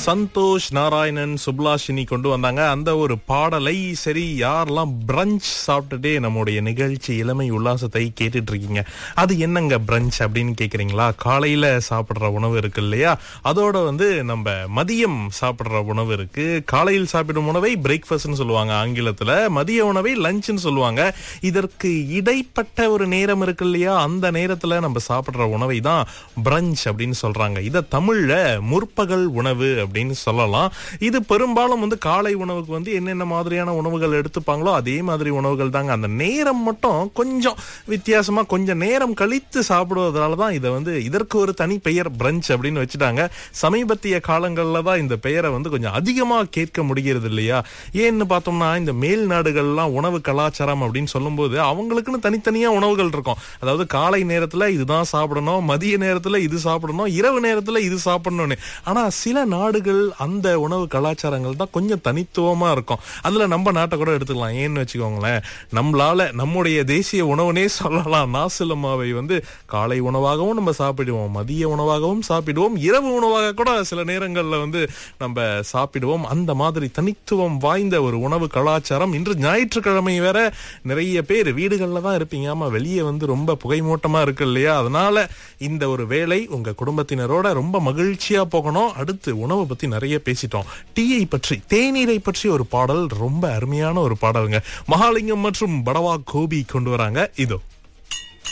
சந்தோஷ் நாராயணன் சுப்லாஷினி கொண்டு வந்தாங்க அந்த ஒரு பாடலை சரி யாரெல்லாம் பிரஞ்ச் சாப்பிட்டுட்டே நம்முடைய நிகழ்ச்சி இளமை உல்லாசத்தை கேட்டுட்டு இருக்கீங்க அது என்னங்க பிரஞ்ச் அப்படின்னு கேக்குறீங்களா காலையில சாப்பிடுற உணவு இருக்கு இல்லையா அதோட வந்து நம்ம மதியம் சாப்பிடுற உணவு இருக்கு காலையில் சாப்பிடும் உணவை பிரேக்ஃபாஸ்ட்னு சொல்லுவாங்க ஆங்கிலத்துல மதிய உணவை லஞ்ச்னு சொல்லுவாங்க இதற்கு இடைப்பட்ட ஒரு நேரம் இருக்கு இல்லையா அந்த நேரத்துல நம்ம சாப்பிடுற உணவை தான் பிரஞ்ச் அப்படின்னு சொல்றாங்க இத தமிழ்ல முற்பகல் உணவு அப்படின்னு சொல்லலாம் இது பெரும்பாலும் வந்து காலை உணவுக்கு வந்து என்னென்ன மாதிரியான உணவுகள் எடுத்துப்பாங்களோ அதே மாதிரி உணவுகள் தாங்க அந்த நேரம் மட்டும் கொஞ்சம் வித்தியாசமா கொஞ்சம் நேரம் கழித்து சாப்பிடுவதால தான் இதை வந்து இதற்கு ஒரு தனி பெயர் பிரஞ்ச் அப்படின்னு வச்சுட்டாங்க சமீபத்திய காலங்களில் தான் இந்த பெயரை வந்து கொஞ்சம் அதிகமாக கேட்க முடிகிறது இல்லையா ஏன்னு பார்த்தோம்னா இந்த மேல் நாடுகள்லாம் உணவு கலாச்சாரம் அப்படின்னு சொல்லும்போது அவங்களுக்குன்னு தனித்தனியா உணவுகள் இருக்கும் அதாவது காலை நேரத்துல இதுதான் சாப்பிடணும் மதிய நேரத்துல இது சாப்பிடணும் இரவு நேரத்துல இது சாப்பிடணும்னு ஆனா சில நாடுகள் அந்த உணவு கலாச்சாரங்கள் தான் கொஞ்சம் தனித்துவமா இருக்கும் அதுல நம்ம நாட்டை கூட எடுத்துக்கலாம் ஏன்னு வச்சுக்கோங்களேன் நம்மளால நம்முடைய தேசிய உணவுனே சொல்லலாம் நாசிலம்மாவை வந்து காலை உணவாகவும் நம்ம சாப்பிடுவோம் மதிய உணவாகவும் சாப்பிடுவோம் இரவு உணவாக கூட சில நேரங்கள்ல வந்து நம்ம சாப்பிடுவோம் அந்த மாதிரி தனித்துவம் வாய்ந்த ஒரு உணவு கலாச்சாரம் இன்று ஞாயிற்றுக்கிழமை வேற நிறைய பேர் வீடுகள்ல தான் இருப்பீங்க ஆமா வெளியே வந்து ரொம்ப புகைமூட்டமா இருக்கு இல்லையா அதனால இந்த ஒரு வேலை உங்க குடும்பத்தினரோட ரொம்ப மகிழ்ச்சியா போகணும் அடுத்து உணவை பத்தி நிறைய பேசிட்டோம் டீயை பற்றி தேநீரை பற்றி ஒரு பாடல் ரொம்ப அருமையான ஒரு பாடலுங்க மகாலிங்கம் மற்றும் படவா கோபி கொண்டு வராங்க இதோ